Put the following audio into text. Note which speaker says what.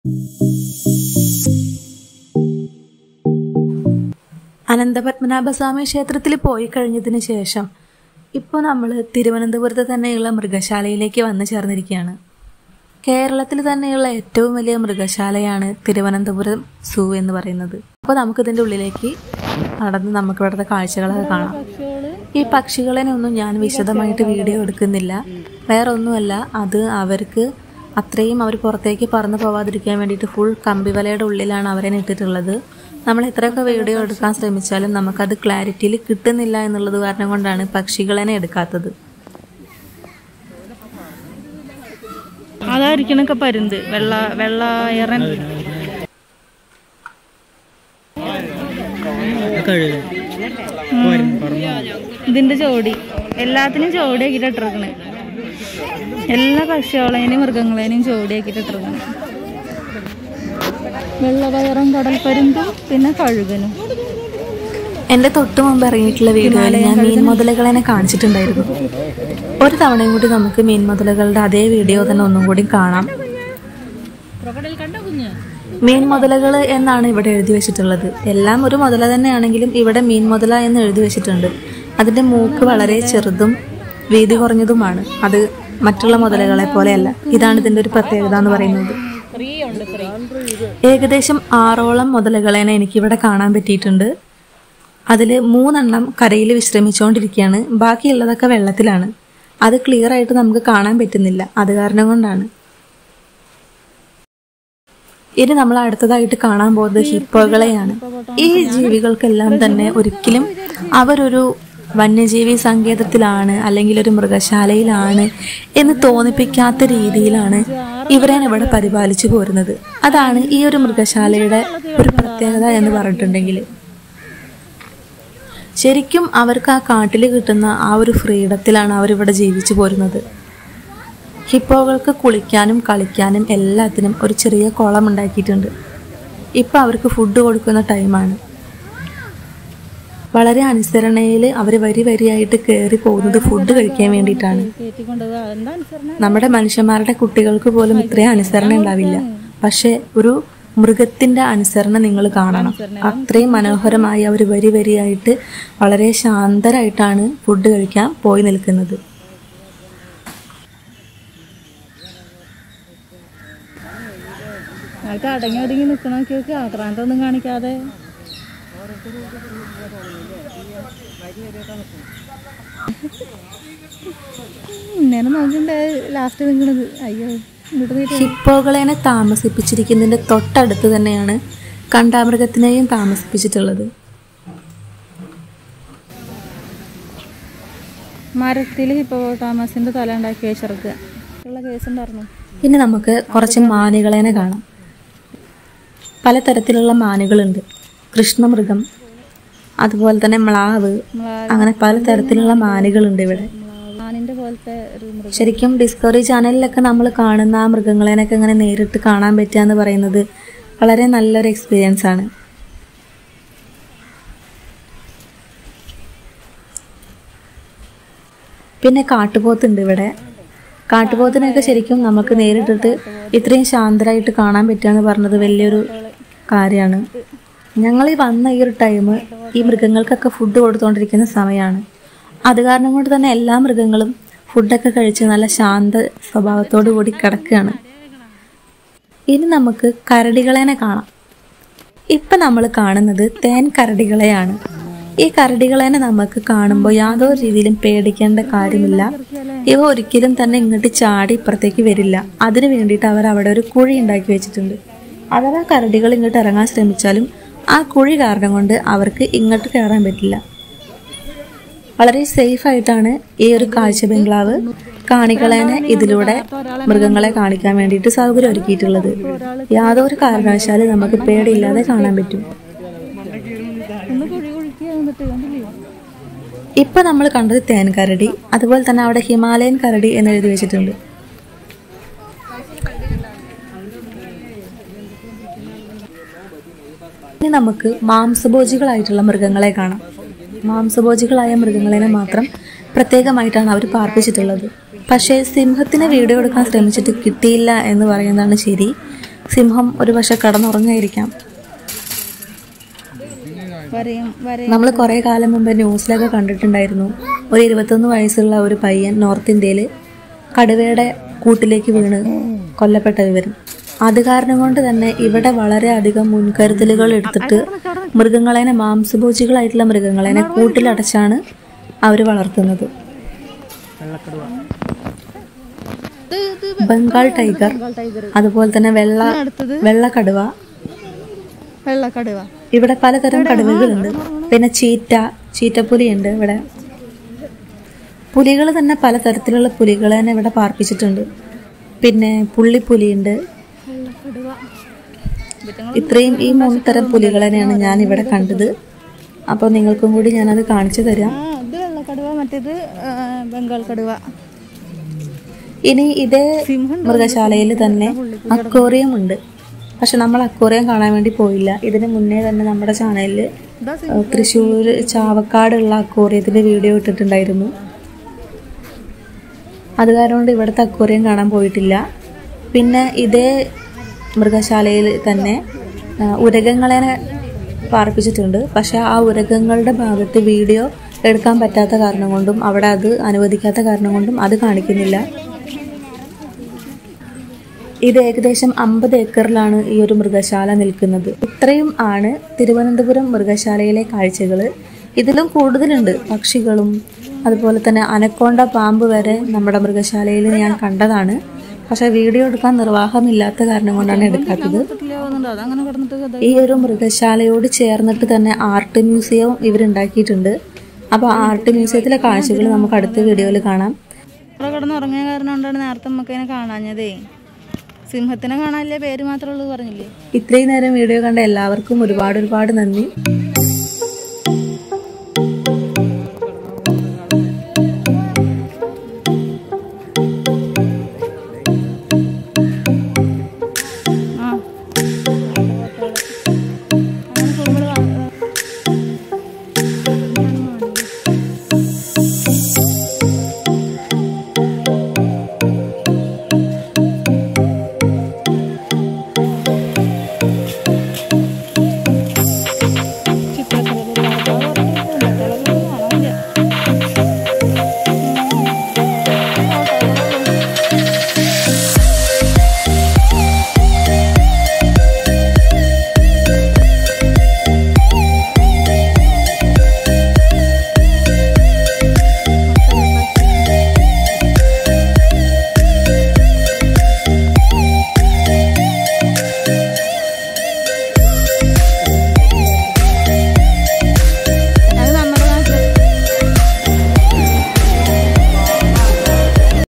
Speaker 1: അനന്തപത്മനാഭസ്വാമി ക്ഷേത്രത്തിൽ പോയി കഴിഞ്ഞതിന് ശേഷം ഇപ്പോൾ നമ്മൾ തിരുവനന്തപുരത്ത് തന്നെയുള്ള മൃഗശാലയിലേക്ക് വന്നു ചേർന്നിരിക്കുകയാണ് കേരളത്തിൽ തന്നെയുള്ള ഏറ്റവും വലിയ മൃഗശാലയാണ് തിരുവനന്തപുരം സൂ എന്ന് പറയുന്നത് അപ്പോൾ നമുക്കിതിൻ്റെ ഉള്ളിലേക്ക് നടന്ന് നമുക്ക് ഇവിടുത്തെ കാഴ്ചകളൊക്കെ കാണാം ഈ പക്ഷികളെ ഒന്നും ഞാൻ വിശദമായിട്ട് വീഡിയോ എടുക്കുന്നില്ല വേറെ ഒന്നുമല്ല അത് അവർക്ക് അത്രയും അവർ പുറത്തേക്ക് പറന്നു പോവാതിരിക്കാൻ വേണ്ടിയിട്ട് ഫുൾ കമ്പിവലയുടെ ഉള്ളിലാണ് അവരെ ഇട്ടിട്ടുള്ളത് നമ്മൾ എത്രയൊക്കെ വീഡിയോ എടുക്കാൻ ശ്രമിച്ചാലും നമുക്കത് ക്ലാരിറ്റിയിൽ കിട്ടുന്നില്ല എന്നുള്ളത് കാരണം കൊണ്ടാണ് പക്ഷികളെ എടുക്കാത്തത്
Speaker 2: അതായിരിക്കണൊക്കെ പരുന്ത് വെള്ള വെള്ള ഇറൻ ഇതിന്റെ ജോഡി എല്ലാത്തിനും ജോഡിയാക്കിട്ട് ഇട്ടിരിക്കണ് എല്ലാ പക്ഷികളേനും മൃഗങ്ങളേനും ജോഡിയാക്കിട്ട് ഇട്ടിരിക്കണ് വെള്ളവയറും കടൽപ്പരുന്തും പിന്നെ കഴുകനും
Speaker 1: എൻ്റെ തൊട്ട് മുമ്പ് ഇറങ്ങിയിട്ടുള്ള വീഡിയോയിൽ ഞാൻ മീൻ മുതലകളെ കാണിച്ചിട്ടുണ്ടായിരുന്നു ഒരു തവണയും കൂടി നമുക്ക് മീൻ മുതലകളുടെ അതേ വീഡിയോ തന്നെ ഒന്നും കൂടി കാണാം മീൻ മുതലകൾ എന്നാണ് ഇവിടെ എഴുതി വെച്ചിട്ടുള്ളത് എല്ലാം ഒരു മുതല തന്നെയാണെങ്കിലും ഇവിടെ മീൻ മുതല എന്ന് എഴുതി വെച്ചിട്ടുണ്ട് അതിന്റെ മൂക്ക് വളരെ ചെറുതും വീതി കുറഞ്ഞതുമാണ് അത് മറ്റുള്ള മുതലകളെ പോലെയല്ല ഇതാണ് ഇതിന്റെ ഒരു പ്രത്യേകത എന്ന് പറയുന്നത് ഏകദേശം ആറോളം മുതലകളേനെ എനിക്കിവിടെ കാണാൻ പറ്റിയിട്ടുണ്ട് അതിൽ മൂന്നെണ്ണം കരയിൽ വിശ്രമിച്ചുകൊണ്ടിരിക്കുകയാണ് ബാക്കിയുള്ളതൊക്കെ വെള്ളത്തിലാണ് അത് ക്ലിയർ ആയിട്ട് നമുക്ക് കാണാൻ പറ്റുന്നില്ല അത് കാരണം കൊണ്ടാണ് ഇനി നമ്മൾ അടുത്തതായിട്ട് കാണാൻ പോകുന്നത് ഹിപ്പോകളെയാണ് ഈ ജീവികൾക്കെല്ലാം തന്നെ ഒരിക്കലും അവരൊരു വന്യജീവി സങ്കേതത്തിലാണ് അല്ലെങ്കിൽ ഒരു മൃഗശാലയിലാണ് എന്ന് തോന്നിപ്പിക്കാത്ത രീതിയിലാണ് ഇവരെ ഇവിടെ പരിപാലിച്ചു പോരുന്നത് അതാണ് ഈ ഒരു മൃഗശാലയുടെ ഒരു പ്രത്യേകത എന്ന് പറഞ്ഞിട്ടുണ്ടെങ്കിൽ ശരിക്കും അവർക്ക് ആ കാട്ടിൽ കിട്ടുന്ന ആ ഒരു ഫ്രീഡത്തിലാണ് അവരിവിടെ ജീവിച്ചു പോരുന്നത് ഹിപ്പോകൾക്ക് കുളിക്കാനും കളിക്കാനും എല്ലാത്തിനും ഒരു ചെറിയ കുളം ഉണ്ടാക്കിയിട്ടുണ്ട് ഇപ്പം അവർക്ക് ഫുഡ് കൊടുക്കുന്ന ടൈമാണ് വളരെ അനുസരണയിൽ അവർ വരി വരിയായിട്ട് കയറി പോകുന്നത് ഫുഡ് കഴിക്കാൻ വേണ്ടിയിട്ടാണ്
Speaker 2: കയറ്റിക്കൊണ്ടത് എന്താ അനുസരണ
Speaker 1: നമ്മുടെ മനുഷ്യന്മാരുടെ കുട്ടികൾക്ക് പോലും ഇത്രയും അനുസരണ ഉണ്ടാവില്ല പക്ഷെ ഒരു മൃഗത്തിന്റെ അനുസരണം നിങ്ങൾ കാണണം അത്രയും മനോഹരമായി അവർ വരി വരിയായിട്ട് വളരെ ശാന്തരായിട്ടാണ് ഫുഡ് കഴിക്കാൻ പോയി നിൽക്കുന്നത്
Speaker 2: ആയിട്ട് അടങ്ങി ഒതുങ്ങി നിൽക്കണമൊക്കെ നോക്കി ആക്രാന്തമൊന്നും കാണിക്കാതെ ഇന്നേനെ നോക്കണ്ടേ ലാസ്റ്റ് നിൽക്കണത് അയ്യോ ഇങ്ങോട്ട് നീ
Speaker 1: ഹിപ്പോകളെനെ താമസിപ്പിച്ചിരിക്കുന്നതിന്റെ തൊട്ടടുത്ത് തന്നെയാണ് കണ്ടാമൃഗത്തിനെയും താമസിപ്പിച്ചിട്ടുള്ളത്
Speaker 2: മരത്തിൽ ഹിപ്പോട്ടാമസിന്റെ തല ഉണ്ടാക്കി വെച്ചിറക്കുക ഉള്ള കേസ് ഉണ്ടായിരുന്നു
Speaker 1: ഇനി നമുക്ക് കുറച്ച് മാനുകളെനെ കാണാം പലതരത്തിലുള്ള മാനുകളുണ്ട് കൃഷ്ണമൃഗം അതുപോലെ തന്നെ മ്ലാവ് അങ്ങനെ പലതരത്തിലുള്ള മാനുകളുണ്ട് ഇവിടെ
Speaker 2: മാനിന്റെ പോലത്തെ ഒരു മൃഗം
Speaker 1: ശരിക്കും ഡിസ്കവറി ചാനലിലൊക്കെ നമ്മൾ കാണുന്ന ആ മൃഗങ്ങളെനൊക്കെ ഇങ്ങനെ നേരിട്ട് കാണാൻ പറ്റുക എന്ന് പറയുന്നത് വളരെ നല്ലൊരു എക്സ്പീരിയൻസ് ആണ് പിന്നെ കാട്ടുപോത്തുണ്ട് ഇവിടെ കാട്ടുപോത്തിനെയൊക്കെ ശരിക്കും നമുക്ക് നേരിട്ടിട്ട് ഇത്രയും ശാന്തരായിട്ട് കാണാൻ പറ്റുക എന്ന് പറഞ്ഞത് വലിയൊരു കാര്യമാണ് ഞങ്ങൾ ഈ വന്ന ഈ ഒരു ടൈം ഈ മൃഗങ്ങൾക്കൊക്കെ ഫുഡ് കൊടുത്തുകൊണ്ടിരിക്കുന്ന സമയമാണ് അത് കാരണം കൊണ്ട് തന്നെ എല്ലാ മൃഗങ്ങളും ഫുഡൊക്കെ കഴിച്ച് നല്ല ശാന്ത സ്വഭാവത്തോടു കൂടി കിടക്കുകയാണ് ഇനി നമുക്ക് കരടികളെനെ കാണാം ഇപ്പൊ നമ്മൾ കാണുന്നത് തേൻ കരടികളെയാണ് ഈ കരടികളെനെ നമുക്ക് കാണുമ്പോൾ യാതൊരു രീതിയിലും പേടിക്കേണ്ട കാര്യമില്ല ഇവ ഒരിക്കലും തന്നെ ഇങ്ങോട്ട് ചാടി ഇപ്പുറത്തേക്ക് വരില്ല അതിനു വേണ്ടിയിട്ട് അവർ അവിടെ ഒരു കുഴി ഉണ്ടാക്കി വെച്ചിട്ടുണ്ട് അഥവാ കരടികൾ ഇങ്ങോട്ട് ഇറങ്ങാൻ ശ്രമിച്ചാലും ആ കുഴി കാരണം കൊണ്ട് അവർക്ക് ഇങ്ങോട്ട് കയറാൻ പറ്റില്ല വളരെ സേഫ് ആയിട്ടാണ് ഈ ഒരു കാഴ്ച ബംഗ്ലാവ് കാണികളേനെ ഇതിലൂടെ മൃഗങ്ങളെ കാണിക്കാൻ വേണ്ടിയിട്ട് സൗകര്യം ഒരുക്കിയിട്ടുള്ളത് യാതൊരു കാരണവശാലും നമുക്ക് പേടിയില്ലാതെ കാണാൻ പറ്റും
Speaker 2: ഒന്ന് കുഴി കുഴിക്കുക എന്നിട്ട് കണ്ടില്ലേ
Speaker 1: ഇപ്പൊ നമ്മൾ കണ്ടത് തേൻ കരടി അതുപോലെ തന്നെ അവിടെ ഹിമാലയൻ കരടി എന്ന് എഴുതി വെച്ചിട്ടുണ്ട് ഇനി നമുക്ക് മാംസഭോജികളായിട്ടുള്ള മൃഗങ്ങളെ കാണാം മാംസഭോജികളായ മൃഗങ്ങളെ മാത്രം പ്രത്യേകമായിട്ടാണ് അവർ പാർപ്പിച്ചിട്ടുള്ളത് പക്ഷേ സിംഹത്തിന് വീഡിയോ എടുക്കാൻ ശ്രമിച്ചിട്ട് കിട്ടിയില്ല എന്ന് പറയുന്നതാണ് ശരി സിംഹം ഒരു പക്ഷെ കടന്നുറങ്ങായിരിക്കാം
Speaker 2: വരയും വരയും
Speaker 1: നമ്മൾ കുറേ കാലം മുമ്പ് ന്യൂസിലൊക്കെ കണ്ടിട്ടുണ്ടായിരുന്നു ഒരു ഇരുപത്തൊന്ന് വയസ്സുള്ള ഒരു പയ്യൻ നോർത്ത് ഇന്ത്യയിൽ കടുവയുടെ കൂട്ടിലേക്ക് വീണ് കൊല്ലപ്പെട്ട വിവരം അത് കാരണം കൊണ്ട് തന്നെ ഇവിടെ വളരെയധികം മുൻകരുതലുകൾ എടുത്തിട്ട് മൃഗങ്ങളെ മാംസഭോജികളായിട്ടുള്ള മൃഗങ്ങളെ കൂട്ടിലടച്ചാണ് അവർ വളർത്തുന്നത്
Speaker 2: ഇത് ഇത്
Speaker 1: ബംഗാൾ ടൈഗർ
Speaker 2: ബംഗാൾ ടൈഗർ
Speaker 1: അതുപോലെ തന്നെ വെള്ള
Speaker 2: അടുത്തത്
Speaker 1: വെള്ളക്കടുവ
Speaker 2: വെള്ളക്കടുവ
Speaker 1: ഇവിടെ പലതരം കടുവകളുണ്ട് പിന്നെ ചീറ്റ ചീറ്റപ്പുലിയുണ്ട് ഇവിടെ പുലികൾ തന്നെ പലതരത്തിലുള്ള പുലികളെ തന്നെ ഇവിടെ പാർപ്പിച്ചിട്ടുണ്ട് പിന്നെ പുള്ളിപ്പുലിയുണ്ട്
Speaker 2: വെള്ളക്കടുവ ഇവറ്റങ്ങൾ
Speaker 1: ഇത്രയും ഈ മൂന്ന് തരം പുലികളെ തന്നെയാണ് ഞാൻ ഇവിടെ കണ്ടത് അപ്പോൾ നിങ്ങൾക്കും കൂടി ഞാനത് കാണിച്ചു തരാം
Speaker 2: ആ ഇത് വെള്ളക്കടുവ മറ്റേത് ആ, ബംഗാൾ കടുവ
Speaker 1: ഇനി ഇതേ
Speaker 2: സിംഹം
Speaker 1: മൃഗശാലയിൽ തന്നെ അക്വേറിയം ഉണ്ട് പക്ഷെ നമ്മൾ അക്വേറിയം കാണാൻ വേണ്ടി പോയില്ല ഇതിന് മുന്നേ തന്നെ നമ്മുടെ ചാനലിൽ
Speaker 2: ഇതാ
Speaker 1: തൃശ്ശൂർ ചാവക്കാടുള്ള അക്വേറിയത്തിൻ്റെ വീഡിയോ ഇട്ടിട്ടുണ്ടായിരുന്നു അത് കാരണം കൊണ്ട് ഇവിടുത്തെ അക്വേറിയം കാണാൻ പോയിട്ടില്ല പിന്നെ ഇതേ മൃഗശാലയിൽ തന്നെ ആ, ഉരകങ്ങളെ പാർപ്പിച്ചിട്ടുണ്ട് പക്ഷെ ആ ഉരകങ്ങളുടെ ഭാഗത്ത് വീഡിയോ എടുക്കാൻ പറ്റാത്ത കാരണം കൊണ്ടും അവിടെ അത് അനുവദിക്കാത്ത കാരണം കൊണ്ടും അത് കാണിക്കുന്നില്ല ഇത് ഏകദേശം അമ്പത് ഏക്കറിലാണ് ഈ ഒരു മൃഗശാല നിൽക്കുന്നത് ഇത്രയും ആണ് തിരുവനന്തപുരം മൃഗശാലയിലെ കാഴ്ചകൾ ഇതിലും കൂടുതലുണ്ട് പക്ഷികളും അതുപോലെ തന്നെ അനക്കോണ്ട പാമ്പ് വരെ നമ്മുടെ മൃഗശാലയിൽ ഞാൻ കണ്ടതാണ് പക്ഷെ വീഡിയോ എടുക്കാൻ നിർവാഹമില്ലാത്ത കാരണം കൊണ്ടാണ് എടുക്കാത്തത്
Speaker 2: കിട്ടില്ല പോകുന്നുണ്ട് അതങ്ങനെ കിടന്നിട്ട് കഥ
Speaker 1: ഈ ഒരു മൃഗശാലയോട് ചേർന്നിട്ട് തന്നെ ആർട്ട് മ്യൂസിയവും ഇവരുണ്ടാക്കിയിട്ടുണ്ട് അപ്പോൾ ആർട്ട് മ്യൂസിയത്തിലെ കാഴ്ചകൾ നമുക്ക് അടുത്ത വീഡിയോയിൽ കാണാം
Speaker 2: ഇവിടെ കിടന്ന് ഉറങ്ങിയ കാരണം കൊണ്ടാണ് നേരത്തെ നമുക്ക് അതിനെ കാണാഞ്ഞതേ സിംഹത്തിനെ കാണാനില്ലേ പേര് മാത്രമേ ഉള്ളൂ പറഞ്ഞില്ലേ
Speaker 1: ഇത്രയും നേരം വീഡിയോ കണ്ട എല്ലാവർക്കും ഒരുപാട് ഒരുപാട് നന്ദി